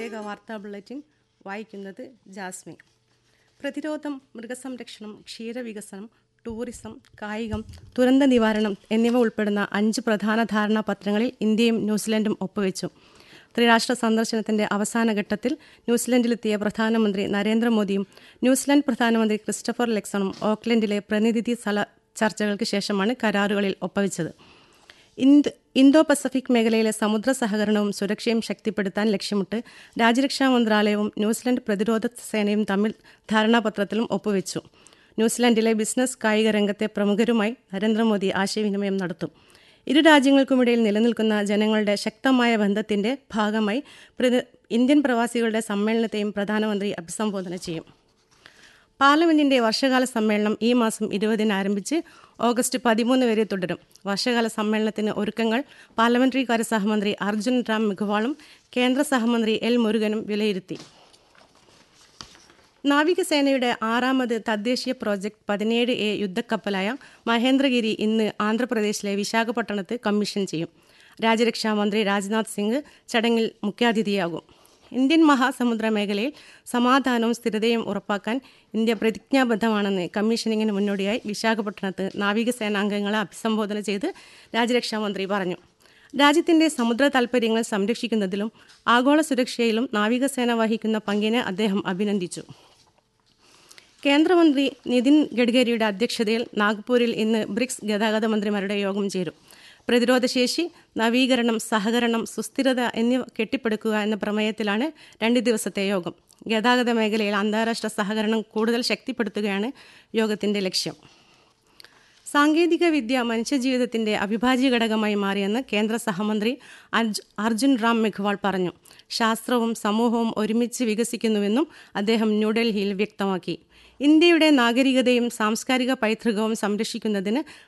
പ്രത്യേക വാർത്താ ബുള്ളറ്റിൻ വായിക്കുന്നത് ജാസ്മിൻ പ്രതിരോധം മൃഗസംരക്ഷണം ക്ഷീരവികസനം ടൂറിസം കായികം ദുരന്ത നിവാരണം എന്നിവ ഉൾപ്പെടുന്ന അഞ്ച് പ്രധാന ധാരണാപത്രങ്ങളിൽ ഇന്ത്യയും ന്യൂസിലൻഡും ഒപ്പുവെച്ചു ത്രിരാഷ്ട്ര സന്ദർശനത്തിന്റെ അവസാന ഘട്ടത്തിൽ ന്യൂസിലൻഡിലെത്തിയ പ്രധാനമന്ത്രി നരേന്ദ്രമോദിയും ന്യൂസിലൻഡ് പ്രധാനമന്ത്രി ക്രിസ്റ്റഫർ ലെക്സണും ഓക്ലൻഡിലെ പ്രതിനിധി സ്ഥല ചർച്ചകൾക്ക് ശേഷമാണ് കരാറുകളിൽ ഒപ്പുവെച്ചത് ഇന്ത് ഇന്തോ പസഫിക് മേഖലയിലെ സമുദ്ര സഹകരണവും സുരക്ഷയും ശക്തിപ്പെടുത്താൻ ലക്ഷ്യമിട്ട് രാജ്യരക്ഷാ മന്ത്രാലയവും ന്യൂസിലൻഡ് പ്രതിരോധ സേനയും തമ്മിൽ ധാരണാപത്രത്തിലും ഒപ്പുവെച്ചു ന്യൂസിലൻഡിലെ ബിസിനസ് കായിക രംഗത്തെ പ്രമുഖരുമായി നരേന്ദ്രമോദി ആശയവിനിമയം നടത്തും ഇരു രാജ്യങ്ങൾക്കുമിടയിൽ നിലനിൽക്കുന്ന ജനങ്ങളുടെ ശക്തമായ ബന്ധത്തിന്റെ ഭാഗമായി പ്രതി- ഇന്ത്യൻ പ്രവാസികളുടെ സമ്മേളനത്തെയും പ്രധാനമന്ത്രി അഭിസംബോധന ചെയ്യും പാർലമെന്റിന്റെ വർഷകാല സമ്മേളനം ഈ മാസം ഇരുപതിന് ആരംഭിച്ച് ഓഗസ്റ്റ് പതിമൂന്ന് വരെ തുടരും വർഷകാല സമ്മേളനത്തിന് ഒരുക്കങ്ങൾ പാർലമെന്ററി കാര്യ സഹമന്ത്രി അർജുൻ റാം മെഘ്വാളും കേന്ദ്ര സഹമന്ത്രി എൽ മുരുകനും വിലയിരുത്തി നാവികസേനയുടെ ആറാമത് തദ്ദേശീയ പ്രോജക്ട് പതിനേഴ് എ യുദ്ധക്കപ്പലായ മഹേന്ദ്രഗിരി ഇന്ന് ആന്ധ്രാപ്രദേശിലെ വിശാഖപട്ടണത്ത് കമ്മീഷൻ ചെയ്യും രാജ്യരക്ഷാ മന്ത്രി രാജ്നാഥ് സിംഗ് ചടങ്ങിൽ മുഖ്യാതിഥിയാകും ഇന്ത്യൻ മഹാസമുദ്ര മേഖലയിൽ സമാധാനവും സ്ഥിരതയും ഉറപ്പാക്കാൻ ഇന്ത്യ പ്രതിജ്ഞാബദ്ധമാണെന്ന് കമ്മീഷനിങ്ങിന് മുന്നോടിയായി വിശാഖപട്ടണത്ത് നാവികസേനാംഗങ്ങളെ അഭിസംബോധന ചെയ്ത് രാജ്യരക്ഷാ മന്ത്രി പറഞ്ഞു രാജ്യത്തിന്റെ സമുദ്ര താൽപ്പര്യങ്ങൾ സംരക്ഷിക്കുന്നതിലും ആഗോള സുരക്ഷയിലും നാവികസേന വഹിക്കുന്ന പങ്കിനെ അദ്ദേഹം അഭിനന്ദിച്ചു കേന്ദ്രമന്ത്രി നിതിൻ ഗഡ്കരിയുടെ അധ്യക്ഷതയിൽ നാഗ്പൂരിൽ ഇന്ന് ബ്രിക്സ് ഗതാഗത മന്ത്രിമാരുടെ യോഗം ചേരും പ്രതിരോധശേഷി നവീകരണം സഹകരണം സുസ്ഥിരത എന്നിവ കെട്ടിപ്പടുക്കുക എന്ന പ്രമേയത്തിലാണ് രണ്ട് ദിവസത്തെ യോഗം ഗതാഗത മേഖലയിൽ അന്താരാഷ്ട്ര സഹകരണം കൂടുതൽ ശക്തിപ്പെടുത്തുകയാണ് യോഗത്തിന്റെ ലക്ഷ്യം സാങ്കേതിക വിദ്യ മനുഷ്യജീവിതത്തിന്റെ അവിഭാജ്യ ഘടകമായി മാറിയെന്ന് കേന്ദ്ര സഹമന്ത്രി അർജ്- അർജുൻ റാം മെഘ്വാൾ പറഞ്ഞു ശാസ്ത്രവും സമൂഹവും ഒരുമിച്ച് വികസിക്കുന്നുവെന്നും അദ്ദേഹം ന്യൂഡൽഹിയിൽ വ്യക്തമാക്കി ഇന്ത്യയുടെ നാഗരികതയും സാംസ്കാരിക പൈതൃകവും സംരക്ഷിക്കുന്നതിന്